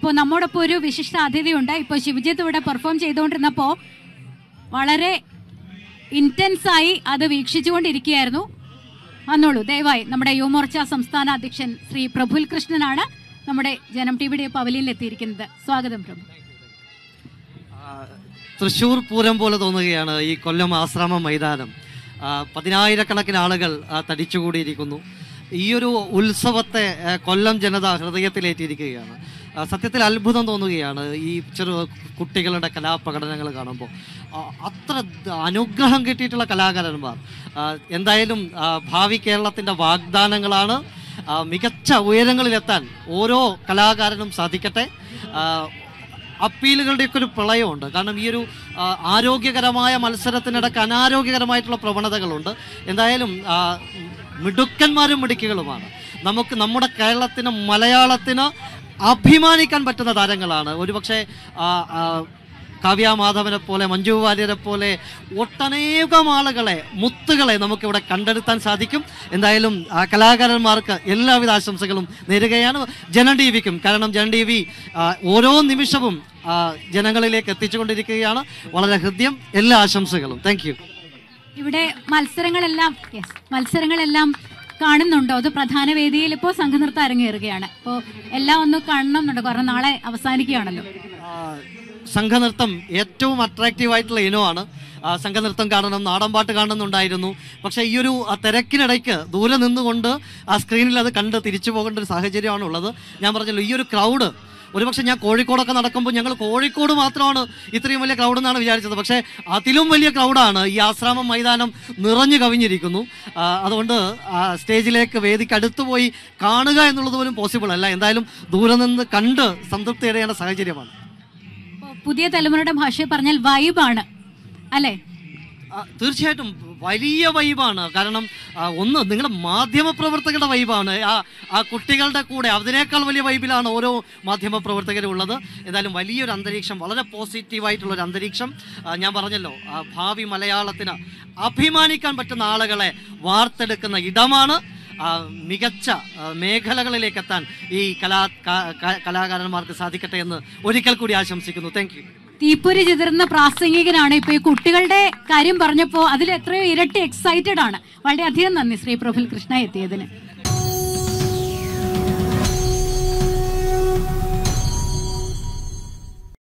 ഇപ്പോൾ നമ്മോടൊപ്പം ഒരു വിശിഷ്ട അതിഥിയുണ്ട് ഇപ്പോൾ ശിവജിത്ത് ഇവിടെ പെർഫോം ചെയ്തുകൊണ്ടിരുന്നപ്പോൾ വളരെ ഇന്റൻസ് ആയി അത് വീക്ഷിച്ചുകൊണ്ടിരിക്കുകയായിരുന്നു വന്നോളൂ ദയവായി നമ്മുടെ യുവമോർച്ച സംസ്ഥാന അധ്യക്ഷൻ ശ്രീ പ്രഫുൽ കൃഷ്ണനാണ് നമ്മുടെ ജനം ടി വിയുടെ പവലിയനിൽ എത്തിയിരിക്കുന്നത് സ്വാഗതം പ്രഭു ആ, തൃശ്ശൂർ പൂരം പോലെ തോന്നുകയാണ് ഈ കൊല്ലം ആശ്രമ മൈതാനം ആ, പതിനായിരക്കണക്കിന് ആളുകൾ ആ, തടിച്ചുകൂടിയിരിക്കുന്നു ഈ ഒരു ഉത്സവത്തെ ആ, കൊല്ലം ജനത ഹൃദയത്തിലേറ്റിയിരിക്കുകയാണ് ആ, സത്യത്തിൽ അത്ഭുതം തോന്നുകയാണ് ഈ ചെറു കുട്ടികളുടെ കലാപ്രകടനങ്ങൾ കാണുമ്പോൾ ആ, അത്ര ദ- അനുഗ്രഹം കിട്ടിയിട്ടുള്ള കലാകാരന്മാർ ആ, എന്തായാലും ആ, ഭാവി കേരളത്തിൻ്റെ വാഗ്ദാനങ്ങളാണ് ആ, മികച്ച ഉയരങ്ങളിലെത്താൻ ഓരോ കലാകാരനും സാധിക്കട്ടെ ആ, അപ്പീലുകളുടെയൊക്കെ ഒരു പ്രളയമുണ്ട് കാരണം ഈ ഒരു ആ, ആരോഗ്യകരമായ മത്സരത്തിനിടക്ക് അനാരോഗ്യകരമായിട്ടുള്ള പ്രവണതകളുണ്ട് എന്തായാലും ആ, മിടുക്കന്മാരും മിടുക്കികളുമാണ് നമുക്ക് നമ്മുടെ കേരളത്തിന് മലയാളത്തിന് അഭിമാനിക്കാൻ പറ്റുന്ന താരങ്ങളാണ് ഒരുപക്ഷെ ആ, ആ, കാവ്യ മാധവനെ പോലെ മഞ്ജു വാര്യരെ പോലെ ഒട്ടനേകം ആളുകളെ മുത്തുകളെ നമുക്കിവിടെ കണ്ടെടുത്താൻ സാധിക്കും എന്തായാലും ആ കലാകാരന്മാർക്ക് എല്ലാവിധ ആശംസകളും നേരുകയാണ് ജനൻ ടി വിക്കും കാരണം ജനൻ ടി വി ഓരോ നിമിഷവും ആ, ജനങ്ങളിലേക്ക് എത്തിച്ചുകൊണ്ടിരിക്കുകയാണ് വളരെ ഹൃദ്യം എല്ലാ ആശംസകളും താങ്ക് യു ഇവിടെ മത്സരങ്ങളെല്ലാം yes, മത്സരങ്ങളെല്ലാം കാണുന്നുണ്ടോ അത് പ്രധാന വേദിയിൽ ഇപ്പോൾ സംഘനൃത്തം അരങ്ങേറുകയാണ് അപ്പോൾ എല്ലാം ഒന്ന് കാണണമെന്നുണ്ടോ കാരണം നാളെ അവസാനിക്കുകയാണല്ലോ ആ, സംഘനൃത്തം ഏറ്റവും അട്രാക്റ്റീവ് ആയിട്ടുള്ള ഇനമാണ് ആ, സംഘനൃത്തം കാണണം നാടൻപാട്ട് കാണണമെന്നുണ്ടായിരുന്നു പക്ഷേ ഈ ഒരു ആ, തിരക്കിനിടയ്ക്ക് ദൂരെ നിന്നുകൊണ്ട് ആ സ്ക്രീനിൽ അത് കണ്ട് തിരിച്ചു പോകേണ്ട ഒരു സാഹചര്യമാണ് ഉള്ളത് ഞാൻ പറഞ്ഞല്ലോ ഈ ഒരു ക്രൗഡ് ഒരുപക്ഷെ ഞാൻ കോഴിക്കോടൊക്കെ നടക്കുമ്പോൾ ഞങ്ങൾ കോഴിക്കോട് മാത്രമാണ് ഇത്രയും വലിയ ക്രൗഡ് എന്നാണ് വിചാരിച്ചത് പക്ഷേ അതിലും വലിയ ക്രൗഡാണ് ഈ ആശ്രാമം മൈതാനം നിറഞ്ഞു കവിഞ്ഞിരിക്കുന്നു ആ, അതുകൊണ്ട് ആ സ്റ്റേജിലേക്ക് വേദിക്ക് അടുത്ത് പോയി കാണുക എന്നുള്ളത് പോലും പോസിബിൾ അല്ല എന്തായാലും ദൂരെ നിന്ന് കണ്ട് സംതൃപ്തി അടയേണ്ട സാഹചര്യമാണ് ഇപ്പോ പുതിയ തലമുറയുടെ ഭാഷയിൽ പറഞ്ഞാൽ വൈബാണ് അല്ലേ ആ, തീർച്ചയായിട്ടും വലിയ വൈബാണ് കാരണം ആ, ഒന്ന് നിങ്ങളുടെ മാധ്യമപ്രവർത്തകരുടെ വൈബാണ് ആ ആ കുട്ടികളുടെ കൂടെ അതിനേക്കാൾ വലിയ വൈബിലാണ് ഓരോ മാധ്യമപ്രവർത്തകരും ഉള്ളത് എന്തായാലും വലിയൊരു അന്തരീക്ഷം വളരെ പോസിറ്റീവായിട്ടുള്ള ഒരു അന്തരീക്ഷം ആ, ഞാൻ പറഞ്ഞല്ലോ ആ, ഭാവി മലയാളത്തിന് അഭിമാനിക്കാൻ പറ്റുന്ന ആളുകളെ വാർത്തെടുക്കുന്ന ഇടമാണ് ആ, മികച്ച ആ, മേഖലകളിലേക്ക് എത്താൻ ഈ കലാ ക- ക- കലാകാരന്മാർക്ക് സാധിക്കട്ടെ എന്ന് ഒരിക്കൽ കൂടി ആശംസിക്കുന്നു താങ്ക് യു തീപ്പൊരി ചിതറുന്ന പ്രാസംഗികനാണ് ഇപ്പൊ ഈ കുട്ടികളുടെ കാര്യം പറഞ്ഞപ്പോ അതിൽ എത്രയോ ഇരട്ടി എക്സൈറ്റഡ് ആണ് വളരെയധികം നന്ദി ശ്രീ പ്രഫുൽ കൃഷ്ണ എത്തിയതിന്